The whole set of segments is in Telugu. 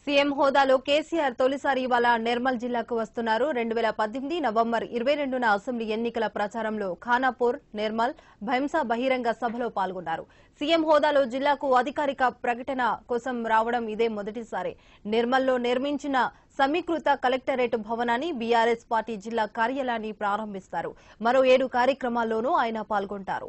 సీఎం హోదాలో కేసీఆర్ తొలిసారి ఇవాళ నిర్మల్ జిల్లాకు వస్తున్నారు రెండు వేల పద్దెనిమిది నవంబర్ ఇరవై రెండున అసెంబ్లీ ఎన్నికల ప్రచారంలో ఖానాపూర్ నిర్మల్ భైంసా బహిరంగ సభలో పాల్గొన్నారు సీఎం హోదాలో జిల్లాకు అధికారిక ప్రకటన కోసం రావడం ఇదే మొదటిసారి నిర్మల్లో నిర్మించిన సమీకృత కలెక్టరేట్ భవనాన్ని బీఆర్ఎస్ పార్టీ జిల్లా కార్యాలయాన్ని ప్రారంభిస్తారు మరో ఏడు కార్యక్రమాల్లోనూ ఆయన పాల్గొంటారు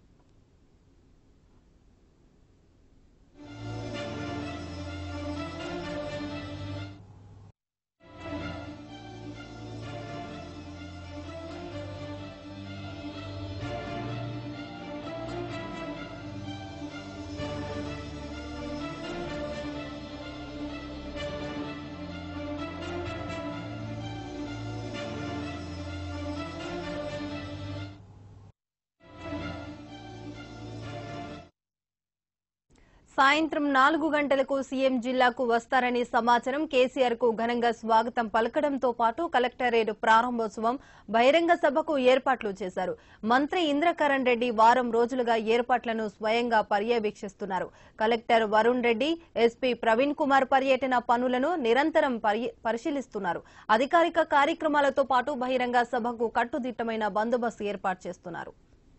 సాయంత్రం నాలుగు గంటలకు సీఎం జిల్లాకు వస్తారని సమాచారం కేసీఆర్ కు ఘనంగా స్వాగతం పలకడంతో పాటు కలెక్టరేట్ ప్రారంభోత్సవం బహిరంగ సభకు ఏర్పాట్లు చేశారు మంత్రి ఇంద్రకరణ్ రెడ్డి వారం రోజులుగా ఏర్పాట్లను స్వయంగా పర్యవేక్షిస్తున్నారు కలెక్టర్ వరుణ్ రెడ్డి ఎస్పీ ప్రవీణ్ కుమార్ పర్యటన పనులను నిరంతరం పరి- పరిశీలిస్తున్నారు అధికారిక కార్యక్రమాలతో పాటు బహిరంగ సభకు కట్టుదిట్టమైన బందోబస్తు ఏర్పాటు చేస్తున్నారు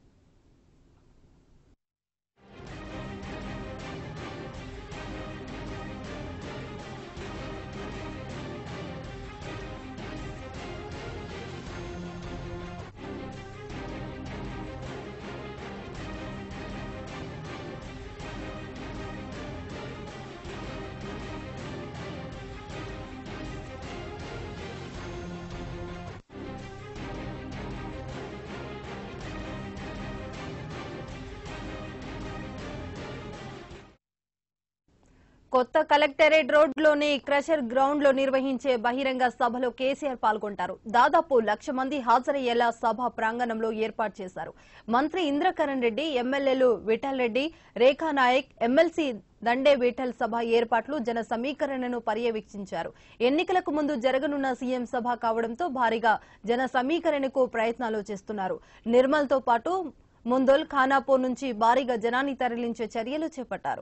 కొత్త కలెక్టరేట్ రోడ్లోని క్రషర్ గ్రౌండ్ లో నిర్వహించే బహిరంగ సభలో కేసీఆర్ పాల్గొంటారు దాదాపు లక్ష మంది హాజరయ్యేలా సభ ప్రాంగణంలో ఏర్పాటు చేశారు మంత్రి ఇంద్రకరణ్ రెడ్డి ఎమ్మెల్యేలు విఠల్ రెడ్డి రేఖా నాయక్ ఎమ్మెల్సీ దండే విఠల్ సభ ఏర్పాట్లు జన సమీకరణను పర్యవేక్షించారు ఎన్నికలకు ముందు జరగనున్న సీఎం సభ కావడంతో భారీగా జన సమీకరణకు ప్రయత్నాలు చేస్తున్నారు నిర్మల్ తో పాటు ముందోల్ ఖానాపూర్ నుంచి భారీగా జనాన్ని తరలించే చర్యలు చేపట్టారు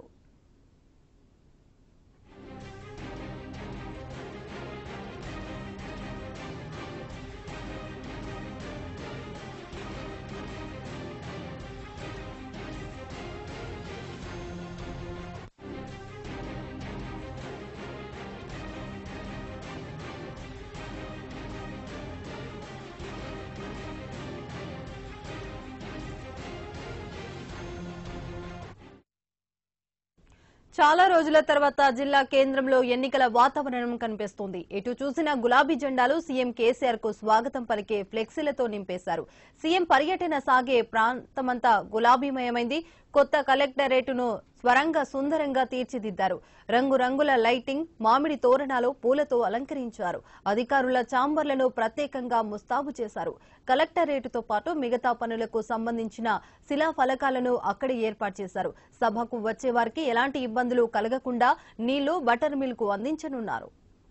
చాలా రోజుల తర్వాత జిల్లా కేంద్రంలో ఎన్నికల వాతావరణం కనిపిస్తోంది ఎటు చూసినా గులాబీ జెండాలు సీఎం కేసీఆర్ కు స్వాగతం పలికే ఫ్లెక్సీలతో నింపేశారు సీఎం పర్యటన సాగే ప్రాంతమంతా గులాబీమయమైంది కొత్త కలెక్టరేటును స్వరంగా సుందరంగా తీర్చిదిద్దారు రంగురంగుల లైటింగ్ మామిడి తోరణాలు పూలతో అలంకరించారు అధికారుల చాంబర్లను ప్రత్యేకంగా ముస్తాబు చేశారు కలెక్టరేటుతో పాటు మిగతా పనులకు సంబంధించిన శిలా ఫలకాలను అక్కడే ఏర్పాటు చేశారు సభకు వచ్చే వారికి ఎలాంటి ఇబ్బందులు కలగకుండా నీళ్లు బటర్ మిల్క్ అందించనున్నారు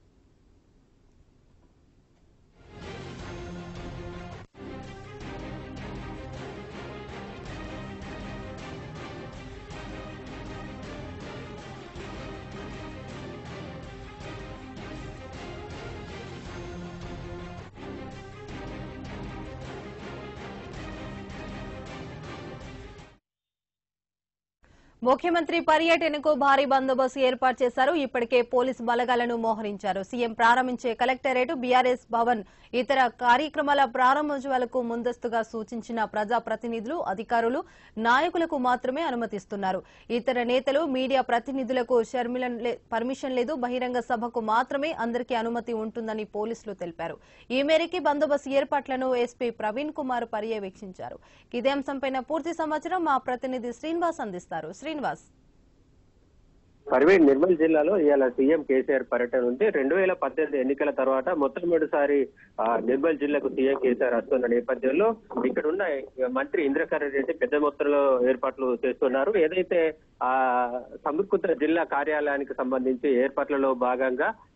ముఖ్యమంత్రి పర్యటనకు భారీ బందోబస్తు ఏర్పాటు చేశారు ఇప్పటికే పోలీసు బలగాలను మోహరించారు సీఎం ప్రారంభించే కలెక్టరేట్ బీఆర్ఎస్ భవన్ ఇతర కార్యక్రమాల ప్రారంభోత్సవాలకు ముందస్తుగా సూచించిన ప్రజాప్రతినిధులు అధికారులు నాయకులకు మాత్రమే అనుమతిస్తున్నారు ఇతర నేతలు మీడియా ప్రతినిధులకు షర్మిల లే- పర్మిషన్ లేదు బహిరంగ సభకు మాత్రమే అందరికీ అనుమతి ఉంటుందని పోలీసులు తెలిపారు ఈ మేరకు బందోబస్తు ఏర్పాట్లను ఎస్పీ ప్రవీణ్ కుమార్ పర్యవేక్షించారు ఇదే అంశంపైన పూర్తి సమాచారం మా ప్రతినిధి శ్రీనివాస్ అందిస్తారు శ్రీనివాస్ పర్వీన్ నిర్మల్ జిల్లాలో ఇవాళ సీఎం కేసీఆర్ పర్యటన ఉంది రెండు వేల పద్దెనిమిది ఎన్నికల తర్వాత మొట్టమొదటిసారి ఆ, నిర్మల్ జిల్లాకు సీఎం కేసీఆర్ వస్తున్న నేపథ్యంలో ఇక్కడ ఉన్న మంత్రి ఇంద్రకరణ్ రెడ్డి పెద్ద మొత్తంలో ఏర్పాట్లు చేస్తున్నారు ఏదైతే ఆ సమీకృత జిల్లా కార్యాలయానికి సంబంధించి ఏర్పాట్లలో భాగంగా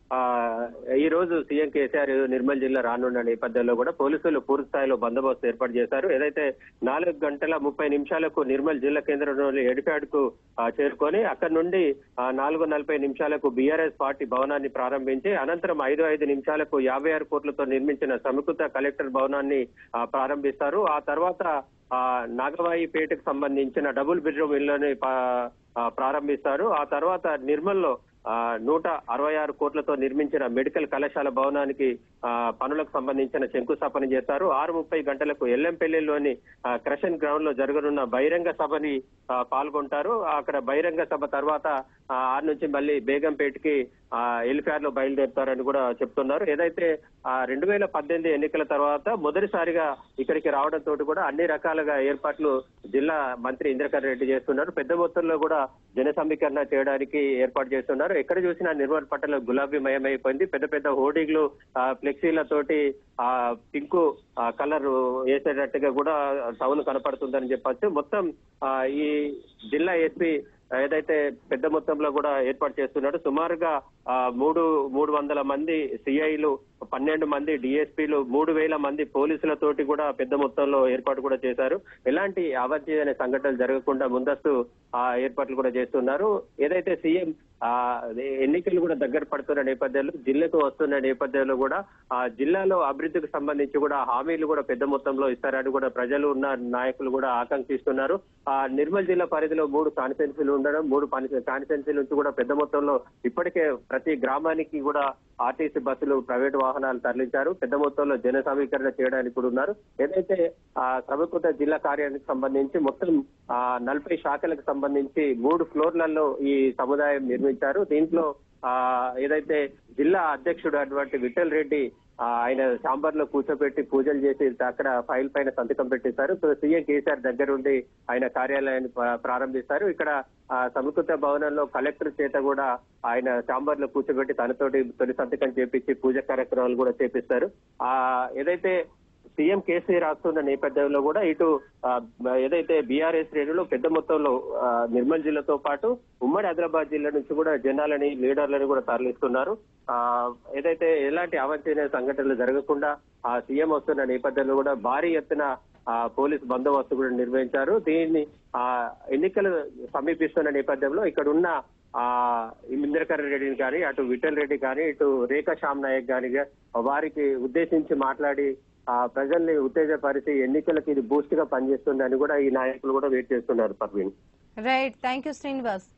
ఆ ఈ రోజు సీఎం కేసీఆర్ నిర్మల్ జిల్లా రానున్న నేపథ్యంలో కూడా పోలీసులు పూర్తి స్థాయిలో బందోబస్తు ఏర్పాటు చేశారు ఏదైతే నాలుగు గంటల ముప్పై నిమిషాలకు నిర్మల్ జిల్లా కేంద్రంలోని ఎడిఫాడ్ కు ఆ, చేరుకొని అక్కడి నుండి ఆ, నాలుగు నలభై నిమిషాలకు బీఆర్ఎస్ పార్టీ భవనాన్ని ప్రారంభించి అనంతరం ఐదు ఐదు నిమిషాలకు యాభై ఆరు కోట్లతో నిర్మించిన సమకృత కలెక్టర్ భవనాన్ని ఆ, ప్రారంభిస్తారు ఆ తర్వాత ఆ నాగవాయిపేటకు సంబంధించిన డబుల్ బెడ్రూమ్ ఇళ్లని పా- ఆ, ప్రారంభిస్తారు ఆ తర్వాత నిర్మల్లో ఆ, నూట అరవై ఆరు కోట్లతో నిర్మించిన మెడికల్ కళాశాల భవనానికి ఆ, పనులకు సంబంధించిన శంకుస్థాపన చేస్తారు ఆరు ముప్పై గంటలకు ఎల్లంపల్లిలోని ఆ, క్రషన్ గ్రౌండ్ లో జరగనున్న బహిరంగ సభని ఆ, పాల్గొంటారు అక్కడ బహిరంగ సభ తర్వాత ఆ, ఆరు నుంచి మళ్ళీ బేగంపేటకి ఎలిఫార్ లో బయలుదేరుతారని కూడా చెప్తున్నారు ఏదైతే రెండు వేల పద్దెనిమిది ఎన్నికల తర్వాత మొదటిసారిగా ఇక్కడికి రావడంతో కూడా అన్ని రకాలుగా ఏర్పాట్లు జిల్లా మంత్రి ఇంద్రకరణ్ రెడ్డి చేస్తున్నారు పెద్ద మొత్తంలో కూడా జన సమీకరణ చేయడానికి ఏర్పాటు చేస్తున్నారు ఎక్కడ చూసినా నిర్మల్ పట్టణంలో గులాబీ మయమైపోయింది పెద్ద పెద్ద హోర్డింగ్లు ఆ, ఫ్లెక్సీలతోటి ఆ పింక్ కలర్ వేసేటట్టుగా కూడా టౌన్ కనపడుతుందని చెప్పొచ్చు మొత్తం ఆ, ఈ జిల్లా ఎస్పీ ఏదైతే పెద్ద మొత్తంలో కూడా ఏర్పాటు చేస్తున్నాడు సుమారుగా ఆ, మూడు మూడు వందల మంది సిఐలు పన్నెండు మంది డిఎస్పీలు మూడు వేల మంది పోలీసులతోటి కూడా పెద్ద మొత్తంలో ఏర్పాటు కూడా చేశారు ఎలాంటి అవాంఛనీయ సంఘటనలు జరగకుండా ముందస్తు ఆ ఏర్పాట్లు కూడా చేస్తున్నారు ఏదైతే సీఎం ఆ ఎన్నికలు కూడా దగ్గర పడుతున్న నేపథ్యంలో జిల్లాకు వస్తున్న నేపథ్యంలో కూడా ఆ జిల్లాలో అభివృద్ధికి సంబంధించి కూడా హామీలు కూడా పెద్ద మొత్తంలో ఇస్తారని కూడా ప్రజలు ఉన్న నాయకులు కూడా ఆకాంక్షిస్తున్నారు ఆ నిర్మల్ జిల్లా పరిధిలో మూడు కాన్స్టిట్యున్సీలు ఉండడం మూడు కాన్స్టిట్యున్సీ నుంచి కూడా పెద్ద మొత్తంలో ఇప్పటికే ప్రతి గ్రామానికి కూడా ఆర్టీసీ బస్సులు ప్రైవేట్ వాహనాలు తరలించారు పెద్ద మొత్తంలో జన సమీకరణ చేయడానికి కూడా ఉన్నారు ఏదైతే ఆ సమీకృత జిల్లా కార్యానికి సంబంధించి మొత్తం ఆ నలభై శాఖలకు సంబంధించి మూడు ఫ్లోర్లలో ఈ సముదాయం నిర్మించారు దీంట్లో ఆ ఏదైతే జిల్లా అధ్యక్షుడు అటువంటి విఠల్ రెడ్డి ఆ, ఆయన చాంబర్ లో కూర్చోబెట్టి పూజలు చేసి అక్కడ ఫైల్ పైన సంతకం పెట్టేశారు సో సీఎం కేసీఆర్ దగ్గర ఉండి ఆయన కార్యాలయాన్ని ప్ర- ప్రారంభిస్తారు ఇక్కడ ఆ, సమకృత భవనంలో కలెక్టర్ చేత కూడా ఆయన చాంబర్ లో కూర్చోబెట్టి తనతోటి తొలి సంతకం చేపించి పూజ కార్యక్రమాలు కూడా చేపిస్తారు ఆ ఏదైతే సీఎం కేసీఆర్ రాస్తున్న నేపథ్యంలో కూడా ఇటు ఆ, ఏదైతే బీఆర్ఎస్ శ్రేణులు పెద్ద మొత్తంలో ఆ, నిర్మల్ జిల్లాతో పాటు ఉమ్మడి ఆదిలాబాద్ జిల్లా నుంచి కూడా జనాలని లీడర్లని కూడా తరలిస్తున్నారు ఆ ఏదైతే ఎలాంటి అవాంఛనీయ సంఘటనలు జరగకుండా ఆ సీఎం వస్తున్న నేపథ్యంలో కూడా భారీ ఎత్తున ఆ పోలీస్ బందోబస్తు కూడా నిర్వహించారు దీన్ని ఆ ఎన్నికలు సమీపిస్తున్న నేపథ్యంలో ఇక్కడ ఉన్న ఆ ఇంద్రకరణ్ రెడ్డిని కానీ అటు విఠల్ రెడ్డి కానీ ఇటు రేఖా శ్యామ్ నాయక్ కానీ వారికి ఉద్దేశించి మాట్లాడి ఆ ప్రజల్ని ఉత్తేజపరిచి ఎన్నికలకు ఇది బూస్ట్ గా పనిచేస్తుందని కూడా ఈ నాయకులు కూడా వెయిట్ చేస్తున్నారు Parveen right thank you Srinivas